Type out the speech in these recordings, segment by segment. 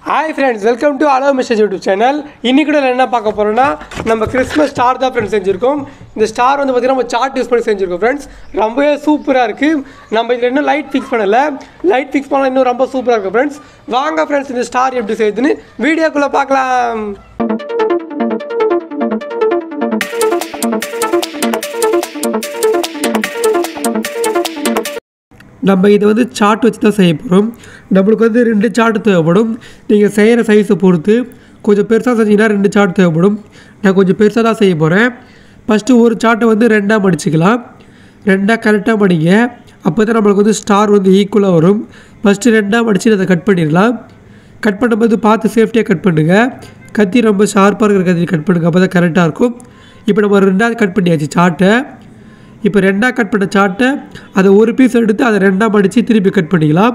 hi friends welcome to அலோ message YouTube channel இன்னைக்கு கூட என்ன பார்க்க போகிறோம்னா நம்ம கிறிஸ்மஸ் ஸ்டார் தான் ஃப்ரெண்ட்ஸ் செஞ்சுருக்கோம் இந்த ஸ்டார் வந்து பார்த்திங்கன்னா நம்ம சார்ட் யூஸ் பண்ணி செஞ்சுருக்கோம் ஃப்ரெண்ட்ஸ் ரொம்பவே சூப்பராக இருக்குது நம்ம இதில் இன்னும் லைட் ஃபிக்ஸ் பண்ணலை லைட் ஃபிக்ஸ் பண்ணால் இன்னும் ரொம்ப சூப்பராக இருக்கும் ஃப்ரெண்ட்ஸ் வாங்க ஃப்ரெண்ட்ஸ் இந்த ஸ்டார் எப்படி செய்யுதுன்னு வீடியோக்குள்ளே பார்க்கலாம் நம்ம இதை வந்து சார்ட் வச்சு தான் செய்ய போகிறோம் நம்மளுக்கு வந்து ரெண்டு சார்ட் தேவைப்படும் நீங்கள் செய்கிற சைஸை பொறுத்து கொஞ்சம் பெருசாக செஞ்சீங்கன்னா ரெண்டு சார்ட் தேவைப்படும் நான் கொஞ்சம் பெருசாக தான் செய்ய போகிறேன் ஃபஸ்ட்டு ஒரு சார்ட்டை வந்து ரெண்டாக மடிச்சுக்கலாம் ரெண்டாக கரெக்டாக மடிங்க அப்போ தான் நம்மளுக்கு வந்து ஸ்டார் வந்து ஈக்குவலாக வரும் ஃபஸ்ட்டு ரெண்டாக மடித்து அதை கட் பண்ணிடலாம் கட் பண்ணும்போது பார்த்து சேஃப்டியாக கட் பண்ணுங்கள் கத்தி ரொம்ப ஷார்ப்பாக இருக்கிற கத்தி கட் பண்ணுங்கள் அப்போ தான் கரெக்டாக இருக்கும் இப்போ நம்ம ரெண்டாவது கட் பண்ணியாச்சு சார்ட்டை இப்போ ரெண்டாக கட் பண்ண சார்ட்டை அதை ஒரு பீஸ் எடுத்து அதை ரெண்டாக மடித்து திருப்பி கட் பண்ணிக்கலாம்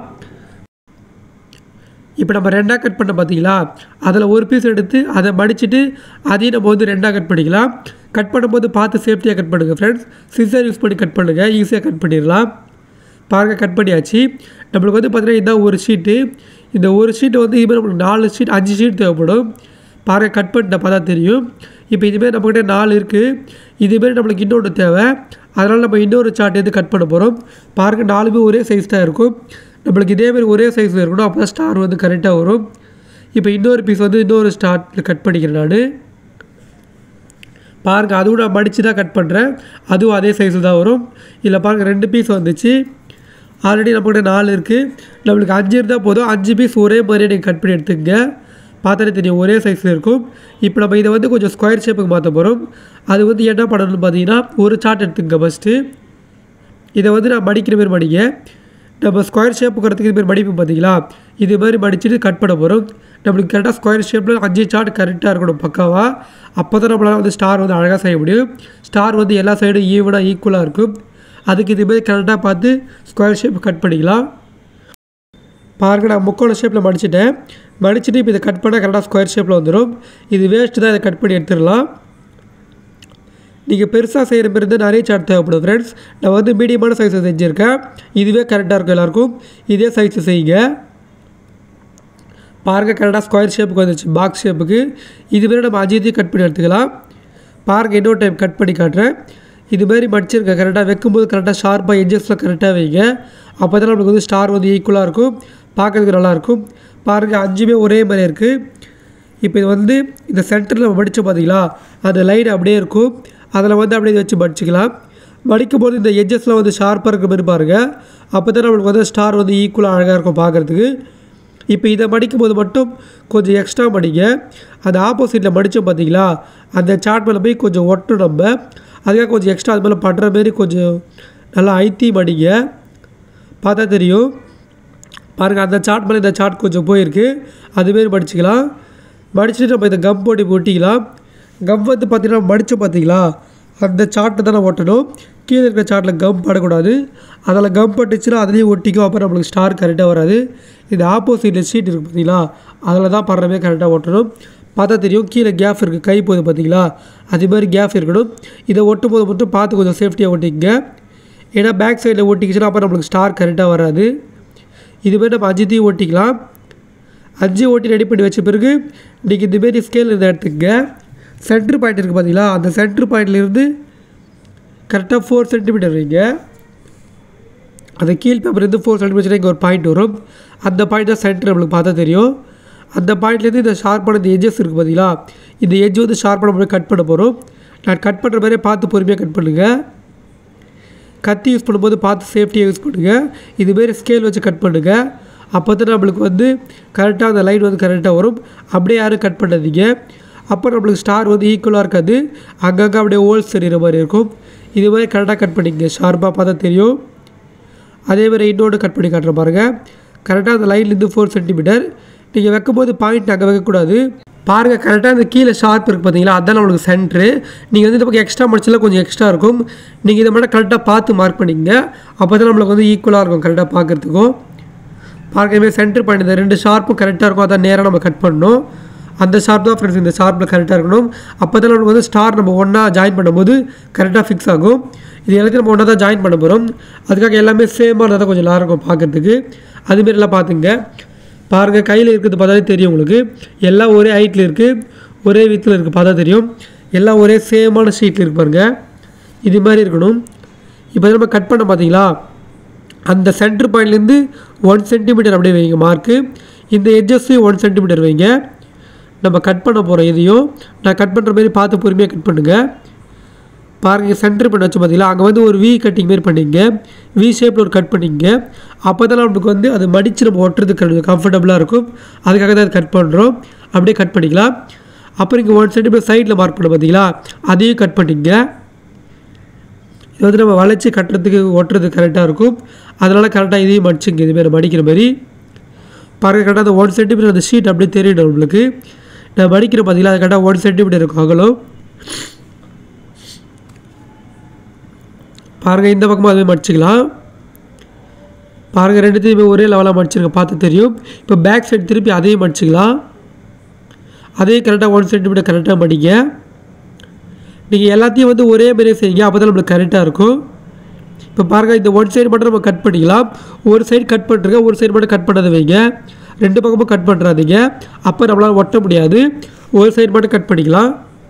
இப்போ நம்ம ரெண்டாக கட் பண்ண பார்த்தீங்களா அதில் ஒரு பீஸ் எடுத்து அதை மடிச்சுட்டு அதையும் நம்ம வந்து ரெண்டாக கட் பண்ணிக்கலாம் கட் பண்ணும்போது பார்த்து சேஃப்டியாக கட் பண்ணுங்கள் ஃப்ரெண்ட்ஸ் சிசர் யூஸ் பண்ணி கட் பண்ணுங்கள் ஈஸியாக கட் பண்ணிடலாம் பாருங்கள் கட் பண்ணியாச்சு நம்மளுக்கு வந்து பார்த்தீங்கன்னா இதான் ஒரு ஷீட்டு இந்த ஒரு ஷீட்டு வந்து இதுமாதிரி நம்மளுக்கு நாலு ஷீட் அஞ்சு ஷீட் தேவைப்படும் பாருங்கள் கட் பண்ணிட்ட பார்த்தா தெரியும் இப்போ இதுமாரி நம்மக்கிட்ட நாலு இருக்குது இதுமாரி நம்மளுக்கு இன்னொன்று தேவை அதனால் நம்ம இன்னொரு சார்ட் எடுத்து கட் பண்ண போகிறோம் பாருங்கள் நாலுமே ஒரே சைஸ் தான் இருக்கும் நம்மளுக்கு இதேமாரி ஒரே சைஸில் இருக்கணும் அப்போ தான் ஸ்டார் வந்து கரெக்டாக வரும் இப்போ இன்னொரு பீஸ் வந்து இன்னொரு ஸ்டார்ட்டில் கட் பண்ணிக்கிறேன் நான் பாருங்கள் அதுவும் நான் மடித்து தான் கட் பண்ணுறேன் அதுவும் அதே சைஸில் தான் வரும் இதில் பாருங்கள் ரெண்டு பீஸ் வந்துச்சு ஆல்ரெடி நம்மகிட்ட நாலு இருக்குது நம்மளுக்கு அஞ்சு இருந்தால் போதும் அஞ்சு பீஸ் ஒரே மாதிரியே நீங்கள் கட் பண்ணி எடுத்துக்கங்க பார்த்தாலே தெரியும் ஒரே சைஸில் இருக்கும் இப்போ நம்ம இதை வந்து கொஞ்சம் ஸ்கொயர் ஷேப்புக்கு மாற்ற போகிறோம் அது வந்து என்ன பண்ணணும்னு பார்த்தீங்கன்னா ஒரு சார்ட் எடுத்துங்க ஃபஸ்ட்டு இதை வந்து நான் மடிக்கிற மாதிரி மடிங்க நம்ம ஸ்கொயர் ஷேப்புக்கிறதுக்கு இது மாதிரி மடிப்பு பார்த்தீங்களா இது மாதிரி மடிச்சுட்டு கட் பண்ண போகிறோம் நம்மளுக்கு கரெக்டாக ஸ்கொயர் ஷேப்பில் அஞ்சு சார்ட் கரெக்டாக இருக்கணும் பக்காவாக அப்போ தான் நம்மளால் வந்து ஸ்டார் வந்து அழகாக செய்ய முடியும் ஸ்டார் வந்து எல்லா சைடும் ஈவனாக ஈக்குவலாக இருக்கும் அதுக்கு இதுமாரி கரெக்டாக பார்த்து ஸ்கொயர் ஷேப் கட் பண்ணிக்கலாம் பாருங்கள் நான் முக்கோண ஷேப்பில் மடிச்சிட்டேன் மடிச்சுட்டு இப்போ இதை கட் பண்ணால் கரெக்டாக ஸ்கொயர் ஷேப்பில் வந்துடும் இது வேஸ்ட்டு தான் இதை கட் பண்ணி எடுத்துடலாம் நீங்கள் பெருசாக செய்கிற மாதிரி இருந்தால் நிறைய சார்ட் தேவைப்படும் ஃப்ரெண்ட்ஸ் நான் வந்து மீடியமான சைஸை செஞ்சுருக்கேன் இதுவே கரெக்டாக இருக்கும் எல்லாருக்கும் இதே சைஸை செய்யுங்க பாருங்கள் கரெக்டாக ஸ்கொயர் ஷேப்புக்கு வந்துச்சு பாக்ஸ் ஷேப்புக்கு இதுமாரி நம்ம அஜித்தையும் கட் பண்ணி எடுத்துக்கலாம் பாருங்கள் இன்னொரு டைம் கட் பண்ணி காட்டுறேன் இதுமாரி மடிச்சிருக்க கரெக்டாக வைக்கும்போது கரெக்டாக ஷார்ப்பாக எட்ஜஸில் கரெக்டாக வைங்க அப்போ தான் நம்மளுக்கு வந்து ஸ்டார் வந்து ஈக்குவலாக இருக்கும் பார்க்குறதுக்கு நல்லாயிருக்கும் பாருங்கள் அஞ்சுமே ஒரே மாதிரி இருக்குது இப்போ இது வந்து இந்த சென்டரில் நம்ம மடித்தோம் பார்த்தீங்களா அந்த லைன் அப்படியே இருக்கும் அதில் வந்து அப்படியே வச்சு மடிச்சிக்கலாம் மடிக்கும் போது இந்த எட்ஜஸ்லாம் வந்து ஷார்ப்பாக இருக்கிற மாதிரி பாருங்கள் அப்போ தான் நம்மளுக்கு வந்து ஸ்டார் வந்து ஈக்குவலாக அழகாக இருக்கும் பார்க்குறதுக்கு இப்போ இதை மடிக்கும் போது மட்டும் கொஞ்சம் எக்ஸ்ட்ரா மடிங்க அந்த ஆப்போசிட்டில் மடித்தோம் பார்த்தீங்களா அந்த சார்ட் மேலே போய் கொஞ்சம் ஒட்டும் நம்ம அதுக்காக கொஞ்சம் எக்ஸ்ட்ரா அது மேலே பண்ணுற மாரி கொஞ்சம் நல்லா ஐத்தி மடிங்க பார்த்தா தெரியும் பாருங்கள் அந்த சார்ட் மேலே இந்த சார்ட் கொஞ்சம் போயிருக்கு அதுமாரி மடிச்சிக்கலாம் மடிச்சுட்டு நம்ம இதை கம் போட்டு ஒட்டிக்கலாம் கம் வந்து பார்த்திங்கன்னா மடித்து பார்த்தீங்களா அந்த சார்ட்டை தானே ஒட்டணும் கீழே இருக்கிற சார்ட்டில் கம் படக்கூடாது அதில் கம் பட்டுச்சுன்னா அதுலேயும் ஒட்டிக்கும் அப்புறம் நம்மளுக்கு ஸ்டார் கரெக்டாக வராது இந்த ஆப்போசிட்டில் ஷீட் இருக்குது பார்த்தீங்களா அதில் தான் படுறமே கரெக்டாக ஒட்டணும் பார்த்தா தெரியும் கீழே கேப் இருக்குது கை போகுது பார்த்தீங்களா அதே மாதிரி கேப் இருக்கணும் இதை ஒட்டும் போது மட்டும் பார்த்து கொஞ்சம் சேஃப்டியாக ஒட்டிக்கங்க ஏன்னா பேக் சைடில் ஒட்டிக்கிச்சுன்னா அப்புறம் நம்மளுக்கு ஸ்டார் கரெக்டாக வராது இதுமாரி நம்ம அஞ்சுத்தையும் ஓட்டிக்கலாம் அஞ்சு ஓட்டி ரெடி பண்ணி வச்ச பிறகு நீங்கள் இந்தமாரி ஸ்கேல் இருந்து எடுத்துக்கங்க சென்ட்ரு பாயிண்ட் இருக்குது பார்த்தீங்களா அந்த சென்ட்ரு பாயிண்ட்லேருந்து கரெக்டாக ஃபோர் சென்டிமீட்டர் வைங்க அந்த கீழ் பேப்பர்லேருந்து ஃபோர் சென்டிமீட்டர் இங்கே ஒரு பாயிண்ட் வரும் அந்த பாயிண்ட் தான் சென்டர் நம்மளுக்கு பார்த்தா தெரியும் அந்த பாயிண்ட்லேருந்து இந்த ஷார்ப்பான இந்த எஜ்ஜஸ் இருக்குது பார்த்தீங்களா இந்த எஜ் வந்து ஷார்ப்பான முறை கட் பண்ண போகிறோம் நான் கட் பண்ணுற மாதிரியே பார்த்து பொறுமையாக கட் பண்ணுங்கள் கத்தி யூஸ் பண்ணும்போது பார்த்து சேஃப்டியாக யூஸ் பண்ணுங்கள் இதுமாரி ஸ்கேல் வச்சு கட் பண்ணுங்கள் அப்போ தான் நம்மளுக்கு வந்து கரெக்டாக அந்த லைன் வந்து கரெக்டாக வரும் அப்படியே யாரும் கட் பண்ணாதீங்க அப்போ நம்மளுக்கு ஸ்டார் வந்து ஈக்குவலாக இருக்காது அங்கங்கே அப்படியே ஹோல்ஸ் தெரிகிற மாதிரி இருக்கும் இது மாதிரி கரெக்டாக கட் பண்ணிங்க ஷார்ப்பாக பார்த்தா தெரியும் அதே மாதிரி இன்னொன்று கட் பண்ணி காட்டுற பாருங்கள் கரெக்டாக அந்த லைன்லேருந்து ஃபோர் சென்டிமீட்டர் நீங்கள் வைக்கும்போது பாயிண்ட் அங்கே வைக்கக்கூடாது பாருங்கள் கரெக்டாக இந்த கீழே ஷார்ப் இருக்குது பார்த்தீங்களா அதுதான் நம்மளுக்கு சென்ட்ரு நீங்கள் வந்து இந்த பக்கம் எக்ஸ்ட்ரா முடிச்சல கொஞ்சம் எக்ஸ்ட்ரா இருக்கும் நீங்கள் இதை மட்டும் கரெக்டாக பார்த்து மார்க் பண்ணிக்கங்க அப்போ தான் நம்மளுக்கு வந்து ஈக்குவலாக இருக்கும் கரெக்டாக பார்க்குறதுக்கும் பாருங்க இதுமாதிரி சென்டர் பாயிண்ட் இந்த ரெண்டு ஷார்ப்பும் கரெக்டாக இருக்கும் அதான் நேராக நம்ம கட் பண்ணணும் அந்த ஷார்ப் தான் ஃப்ரெண்ட்ஸ் இந்த ஷார்ப்பில் கரெக்டாக இருக்கணும் அப்போ தான் நம்மளுக்கு வந்து ஸ்டார் நம்ம ஒன்றா ஜாயின் பண்ணும்போது கரெக்டாக ஃபிக்ஸ் ஆகும் இது எல்லாத்தையும் நம்ம ஒன்றா தான் ஜாயின் பண்ண போகிறோம் அதுக்காக எல்லாமே சேமாக இருந்தால் தான் கொஞ்சம் நல்லா இருக்கும் பார்க்குறதுக்கு அதுமாரிலாம் பார்த்துங்க பாருங்கள் கையில் இருக்கிறது பார்த்தாலே தெரியும் உங்களுக்கு எல்லாம் ஒரே ஹைட்டில் இருக்குது ஒரே வித்தில் இருக்குது பார்த்தா தெரியும் எல்லாம் ஒரே சேமான ஷீட்டில் இருக்கு பாருங்கள் இது மாதிரி இருக்கணும் இப்போ நம்ம கட் பண்ண பார்த்தீங்களா அந்த சென்டர் பாயிண்ட்லேருந்து ஒன் சென்டிமீட்டர் அப்படியே வைங்க மார்க்கு இந்த எட்ஜஸ்ஸையும் ஒன் சென்டிமீட்டர் வைங்க நம்ம கட் பண்ண போகிறோம் இதையும் நான் கட் பண்ணுற மாதிரி பார்த்து பொறுமையாக கட் பண்ணுங்கள் பாருங்கள் சென்டர் பண்ண வச்சு பார்த்தீங்களா அங்கே வந்து ஒரு வி கட்டிங் மாரி பண்ணிங்க வி ஷேப்பில் ஒரு கட் பண்ணிங்க அப்போ தான் நமக்கு வந்து அது மடித்து நம்ம ஒட்டுறதுக்கு கம்ஃபர்டபுளாக இருக்கும் அதுக்காக தான் அது கட் பண்ணுறோம் அப்படியே கட் பண்ணிக்கலாம் அப்புறம் இங்கே ஒன் சென்டிமீட்டர் சைடில் மார்க் பண்ண பார்த்தீங்களா அதையும் கட் பண்ணிங்க இது வந்து நம்ம வளைச்சி கட்டுறதுக்கு ஒட்டுறதுக்கு கரெக்டாக இருக்கும் அதனால் கரெக்டாக இதையும் மடிச்சுங்க இதுமாரி மடிக்கிற மாதிரி பாருங்கள் கரெக்டாக அந்த ஒன் சென்டிமீட்டர் அந்த ஷீட் அப்படியே தெரியும் உங்களுக்கு நான் மடிக்கிற பார்த்தீங்களா அது கரெக்டாக ஒன் சென்டிமீட்டர் இருக்கும் அகலம் பாருங்கள் இந்த பக்கமும் அதுவே மடிச்சிக்கலாம் பாருங்கள் ரெண்டுத்தையுமே ஒரே லெவலாக மடிச்சிருக்க பார்த்து தெரியும் இப்போ பேக் சைடு திருப்பி அதையும் மடிச்சிக்கலாம் அதையும் கரெக்டாக ஒன் சென்டிமீட்டர் கரெக்டாக மடிங்க நீங்கள் எல்லாத்தையும் வந்து ஒரே மாதிரியே செய்யுங்க அப்போ தான் நம்மளுக்கு கரெக்டாக இருக்கும் இப்போ பாருங்கள் இந்த ஒன் சைடு மட்டும் நம்ம கட் பண்ணிக்கலாம் ஒரு சைடு கட் பண்ணுறங்க ஒரு சைடு மட்டும் கட் பண்ணதை வைங்க ரெண்டு பக்கமும் கட் பண்ணுறாதீங்க அப்போ நம்மளால் ஒட்ட முடியாது ஒரு சைடு மட்டும் கட் பண்ணிக்கலாம்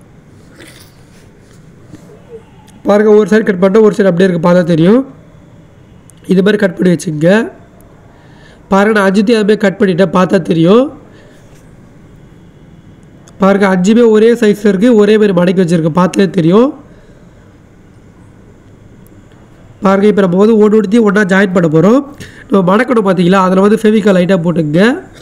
பாருங்கள் ஒரு சைடு கட் பண்ணால் ஒரு சைடு அப்படியே இருக்குது பார்த்தா தெரியும் இது மாதிரி கட் பண்ணி வச்சுங்க பாருங்கள் நான் அஞ்சுத்தையும் அதுமாதிரி கட் பண்ணிட்டேன் பார்த்தா தெரியும் பாருங்கள் அஞ்சுமே ஒரே சைஸில் இருக்குது ஒரே மாதிரி மடக்கி வச்சுருக்கு பார்த்தாலே தெரியும் பாருங்கள் இப்போ நம்ம வந்து ஒன்று ஒன்றுத்தையும் ஒன்றா ஜாயின் பண்ண போகிறோம் நம்ம மடக்கணும் பார்த்தீங்களா அதில் வந்து ஃபெவிகால் லைட்டாக போட்டுங்க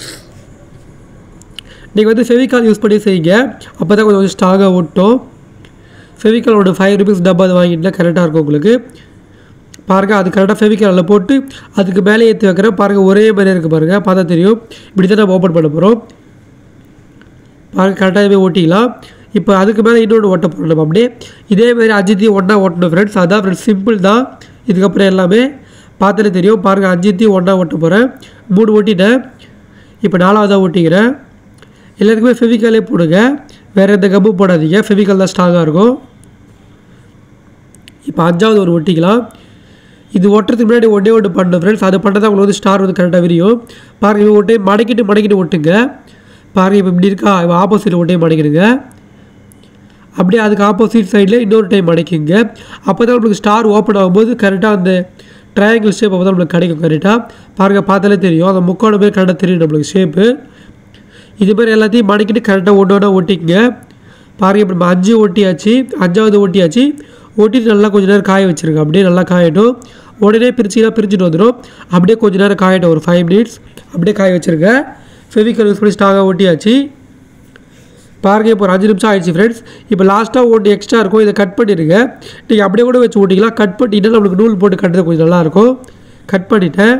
நீங்கள் வந்து ஃபெவிகால் யூஸ் பண்ணி செய்யுங்க அப்போ தான் கொஞ்சம் கொஞ்சம் ஸ்ட்ராகாக ஒட்டும் ஃபெவிகாலோட ஃபைவ் ருபீஸ் டப்பா அது வாங்கிட்டுனா கரெக்டாக இருக்கும் உங்களுக்கு பாருங்கள் அது கரெக்டாக ஃபெவிகாலில் போட்டு அதுக்கு மேலே ஏற்றி வைக்கிறேன் பாருங்கள் ஒரே மாதிரி இருக்குது பாருங்கள் பார்த்தா தெரியும் இப்படி தான் நம்ம ஓப்பன் பண்ண போகிறோம் பாருங்கள் கரெக்டாக போய் ஓட்டிக்கலாம் இப்போ அதுக்கு மேலே இன்னொன்று ஓட்ட போகிறோம் நம்ம அப்படியே இதே மாதிரி அஜித்தையும் ஒன்றா ஓட்டணும் ஃப்ரெண்ட்ஸ் அதான் ஃப்ரெண்ட்ஸ் சிம்பிள் தான் இதுக்கப்புறம் எல்லாமே பார்த்தாலே தெரியும் பாருங்கள் அஜித்தையும் ஒன்றா ஓட்ட போகிறேன் மூணு ஓட்டிட்டேன் இப்போ நாலாவதாக ஓட்டிக்கிறேன் எல்லாத்துக்குமே ஃபெவிகாலே போடுங்க வேறு எந்த கப்பும் போடாதீங்க ஃபெவிகால் தான் ஸ்ட்ராங்காக இருக்கும் இப்போ அஞ்சாவது ஒரு ஒட்டிக்கலாம் இது ஒட்டுறதுக்கு முன்னாடி ஒன்றே ஒன்று பண்ணணும் ஃப்ரெண்ட்ஸ் அதை பண்ணதான் உங்களுக்கு வந்து ஸ்டார் வந்து கரெக்டாக விரியும் பாருங்கள் இப்போ ஒட்டே மடக்கிட்டு மடக்கிட்டு ஒட்டுங்க பாருங்கள் இப்போ இப்படி இருக்கா இப்போ ஆப்போசிட் ஒட்டே மடக்கிடுங்க அப்படியே அதுக்கு ஆப்போசிட் சைடில் இன்னொரு டைம் மடக்கிங்க அப்போ தான் நம்மளுக்கு ஸ்டார் ஓப்பன் ஆகும்போது கரெக்டாக அந்த ட்ரையாங்கிள் ஷேப் அப்போ தான் நம்மளுக்கு கிடைக்கும் கரெக்டாக பாருங்கள் பார்த்தாலே தெரியும் அந்த முக்கோண பேர் கரெக்டாக தெரியும் நம்மளுக்கு ஷேப்பு இது மாதிரி எல்லாத்தையும் மடக்கிட்டு கரெக்டாக ஒன்று ஒன்றா ஒட்டிக்கங்க பாருங்கள் இப்போ நம்ம அஞ்சு ஒட்டியாச்சு அஞ்சாவது ஒட்டியாச்சு ஒட்டிட்டு நல்லா கொஞ்சம் நேரம் காய வச்சுருங்க அப்படியே நல்லா காயட்டும் உடனே பிரிச்சிங்கன்னா பிரிச்சுட்டு வந்துடும் அப்படியே கொஞ்சம் நேரம் காயட்டும் ஒரு ஃபைவ் மினிட்ஸ் அப்படியே காய வச்சுருங்க ஃபெவிக்கல் யூஸ் பண்ணி ஸ்ட்ராங்காக ஒட்டியாச்சு பாருங்க இப்போ ஒரு அஞ்சு நிமிஷம் ஆயிடுச்சு ஃப்ரெண்ட்ஸ் இப்போ லாஸ்ட்டாக ஒன்று எக்ஸ்ட்ரா இருக்கும் இதை கட் பண்ணிடுங்க நீங்கள் அப்படியே கூட வச்சு ஓட்டிக்கலாம் கட் பண்ணிட்டா நம்மளுக்கு நூல் போட்டு கட்டுறது கொஞ்சம் நல்லாயிருக்கும் கட் பண்ணிட்டேன்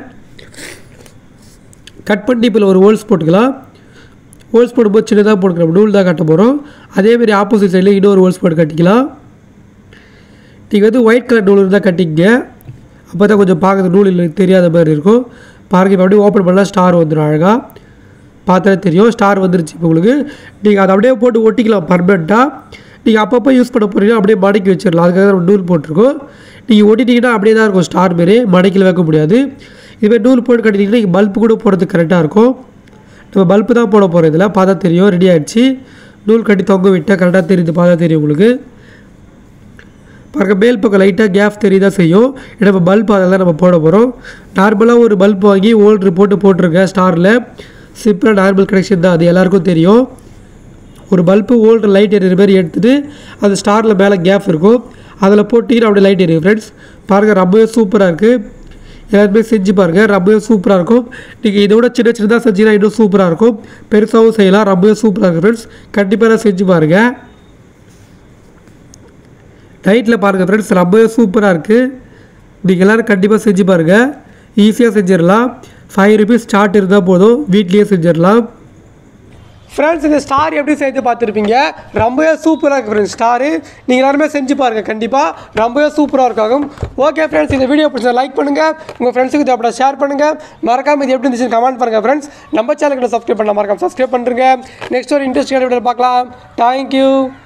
கட் பண்ணி இப்போ ஒரு ஹோல்ஸ் போட்டுக்கலாம் ஹோல்ஸ் போடும்போது சின்னதாக போட்டுக்கலாம் நூல் தான் கட்ட போகிறோம் அதேமாரி ஆப்போசிட் சைடில் இன்னொரு ஹோல்ஸ் போட்டு கட்டிக்கலாம் நீங்கள் வந்து ஒயிட் கலர் நூல் இருந்தால் கட்டிங்க அப்போ தான் கொஞ்சம் பார்க்குறது நூல் இல்லை தெரியாத மாதிரி இருக்கும் பாருங்க இப்போ அப்படியே ஓப்பன் பண்ணால் ஸ்டார் வந்துடும் அழகாக பார்த்தாலே தெரியும் ஸ்டார் வந்துருச்சு இப்போ உங்களுக்கு நீங்கள் அதை அப்படியே போட்டு ஒட்டிக்கலாம் பர்மனெண்ட்டாக நீங்கள் அப்பப்போ யூஸ் பண்ண போகிறீங்கன்னா அப்படியே மடக்கி வச்சிடலாம் அதுக்காக தான் நம்ம நூல் போட்டிருக்கோம் நீங்கள் ஒட்டிட்டீங்கன்னா அப்படியே தான் இருக்கும் ஸ்டார் மாரி மடக்கில் வைக்க முடியாது இதுமாதிரி நூல் போட்டு கட்டிட்டீங்கன்னா நீங்கள் பல்ப் கூட போடுறதுக்கு கரெக்டாக இருக்கும் நம்ம பல்ப்பு தான் போட போகிறோம் இதில் பார்த்தா தெரியும் ரெடி ஆகிடுச்சு நூல் கட்டி தொங்க விட்டால் கரெக்டாக தெரியுது பார்த்தா தெரியும் உங்களுக்கு பாருங்கள் மேல் பக்கம் லைட்டாக கேப் தெரியதா செய்யும் ஏன்னா நம்ம பல்ப் அதெல்லாம் நம்ம போட போகிறோம் நார்மலாக ஒரு பல்ப் வாங்கி ஓல்ட்ரு போட்டு போட்டிருக்கேன் ஸ்டாரில் சிம்பிளாக நார்மல் கனெக்ஷன் தான் அது எல்லாருக்கும் தெரியும் ஒரு பல்பு ஓல்டு லைட் எரியுற மாதிரி எடுத்துகிட்டு அந்த ஸ்டாரில் மேலே கேப் இருக்கும் அதில் போட்டிங்கன்னா அப்படியே லைட் எரியும் ஃப்ரெண்ட்ஸ் பாருங்கள் ரொம்பவே சூப்பராக இருக்குது எல்லாருமே செஞ்சு பாருங்கள் ரொம்பவே சூப்பராக இருக்கும் நீங்கள் இதோட சின்ன சின்னதாக செஞ்சீங்கன்னா இன்னும் சூப்பராக இருக்கும் பெருசாகவும் செய்யலாம் ரொம்பவே சூப்பராக இருக்கும் ஃப்ரெண்ட்ஸ் கண்டிப்பாக செஞ்சு பாருங்கள் நைட்டில் பாருங்கள் ஃப்ரெண்ட்ஸ் ரொம்பவே சூப்பராக இருக்குது நீங்கள் எல்லோரும் கண்டிப்பாக செஞ்சு பாருங்கள் ஈஸியாக செஞ்சிடலாம் ஃபைவ் ருபீஸ் சார்ட் இருந்தால் போதும் வீட்லேயே செஞ்சிடலாம் ஃப்ரெண்ட்ஸ் இந்த ஸ்டார் எப்படி செய்து பார்த்துருப்பீங்க ரொம்பவே சூப்பராக இருக்குது ஃப்ரெண்ட்ஸ் ஸ்டாரு நீங்கள் எல்லாருமே செஞ்சு பாருங்கள் கண்டிப்பாக ரொம்பவே சூப்பராக இருக்காகும் ஓகே ஃப்ரெண்ட்ஸ் இந்த வீடியோ பிடிச்சா லைக் பண்ணுங்கள் உங்கள் ஃப்ரெண்ட்ஸுக்கு இது அப்படியே ஷேர் பண்ணுங்கள் மறக்காம இது எப்படி இருந்துச்சு கமெண்ட் பண்ணுங்கள் ஃப்ரெண்ட்ஸ் நம்ம சேனலுக்கு சப்ஸ்கிரைப் பண்ண மறக்காம சப்ஸ்கிரைப் பண்ணுறங்க நெக்ஸ்ட் ஒரு இன்ட்ரெஸ்டிங் வீடியோ பார்க்கலாம் தேங்க்யூ